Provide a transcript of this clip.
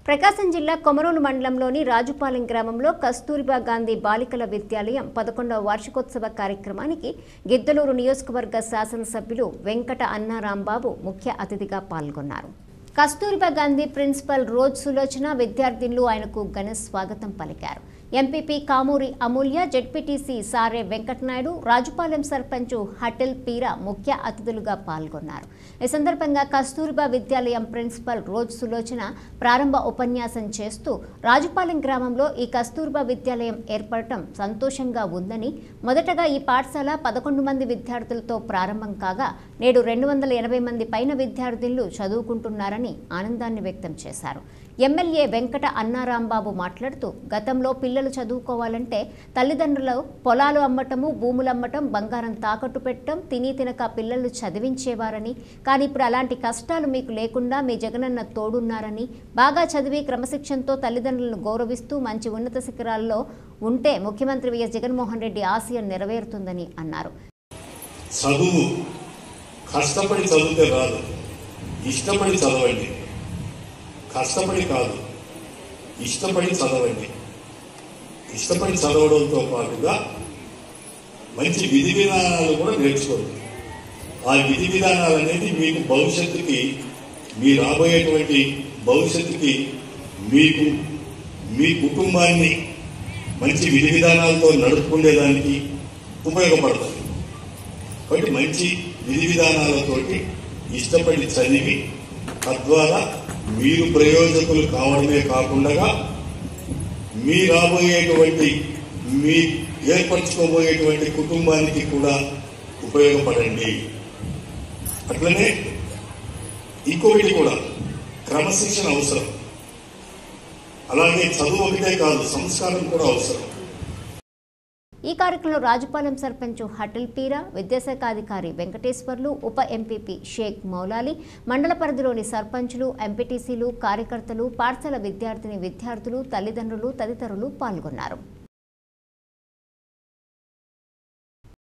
ప్రకాశం జిల్లా కొమరోలు మండలంలోని రాజుపాలెం గ్రామంలో కస్తూరిబా గాంధీ బాలికల విద్యాలయం పదకొండవ వార్షికోత్సవ కార్యక్రమానికి గిద్దలూరు నియోజకవర్గ శాసనసభ్యులు వెంకట అన్నారాంబాబు ముఖ్య అతిథిగా పాల్గొన్నారు కస్తూరిబా గాంధీ ప్రిన్సిపల్ రోజ్ సులోచన విద్యార్థినులు ఆయనకు ఘన స్వాగతం పలికారు ఎంపీపీ కామూరి అమూల్య జెడ్పీటీసీ సారే వెంకటనాయుడు రాజుపాలెం సర్పంచ్ హటెల్ పీరా ముఖ్య అతిథులుగా పాల్గొన్నారు ఈ సందర్భంగా కస్తూరిబా విద్యాలయం ప్రిన్సిపల్ రోజ్ సులోచన ప్రారంభ ఉపన్యాసం చేస్తూ రాజుపాలెం గ్రామంలో ఈ కస్తూర్బా విద్యాలయం ఏర్పడటం సంతోషంగా ఉందని మొదటగా ఈ పాఠశాల పదకొండు మంది విద్యార్థులతో ప్రారంభం కాగా నేడు రెండు వందల ఎనభై మంది పైన విద్యార్థులు చదువుకుంటున్నారని ఆనందాన్ని వ్యక్తం చేశారు ఎమ్మెల్యే వెంకట అన్నారాంబాబు మాట్లాడుతూ గతంలో పిల్లలు చదువుకోవాలంటే తల్లిదండ్రులు పొలాలు అమ్మటము భూములు అమ్మటం బంగారం తాకట్టు పెట్టడం తిని తినక పిల్లలు చదివించేవారని కానీ ఇప్పుడు అలాంటి కష్టాలు మీకు లేకుండా మీ జగనన్న తోడున్నారని బాగా చదివి క్రమశిక్షణతో తల్లిదండ్రులను గౌరవిస్తూ మంచి ఉన్నత శిఖరాల్లో ఉంటే ముఖ్యమంత్రి వైఎస్ జగన్మోహన్ రెడ్డి ఆశయం నెరవేరుతుందని అన్నారు చదువు కష్టపడి చదివితే రాదు ఇష్టపడి చదవండి కష్టపడి కాదు ఇష్టపడి చదవండి ఇష్టపడి చదవడంతో పాటుగా మంచి విధి విధానాలు కూడా నేర్చుకోండి ఆ విధి విధానాలు అనేది మీకు భవిష్యత్తుకి మీ రాబోయేటువంటి భవిష్యత్తుకి మీకు మీ కుటుంబాన్ని మంచి విధి విధానాలతో నడుపుకునేదానికి ఉపయోగపడుతుంది కాబట్టి మంచి విధి విధానాలతోటి ఇష్టపడి చదివి తద్వారా మీరు ప్రయోజకులు కావడమే కాకుండా మీ రాబోయేటువంటి మీ ఏర్పరచుకోబోయేటువంటి కుటుంబానికి కూడా ఉపయోగపడండి అట్లనే ఇంకొకటి కూడా క్రమశిక్షణ అవసరం అలాగే చదువు ఒకటే కాదు సంస్కారం కూడా అవసరం ఈ కార్యక్రమంలో రాజుపాలెం సర్పంచ్ హటల్ పీరా విద్యాశాఖ అధికారి వెంకటేశ్వర్లు ఉప ఎంపీపీ షేక్ మౌలాలి మండల పరిధిలోని సర్పంచులు ఎంపీటీసీలు కార్యకర్తలు పాఠశాల విద్యార్థిని విద్యార్థులు తల్లిదండ్రులు తదితరులు పాల్గొన్నారు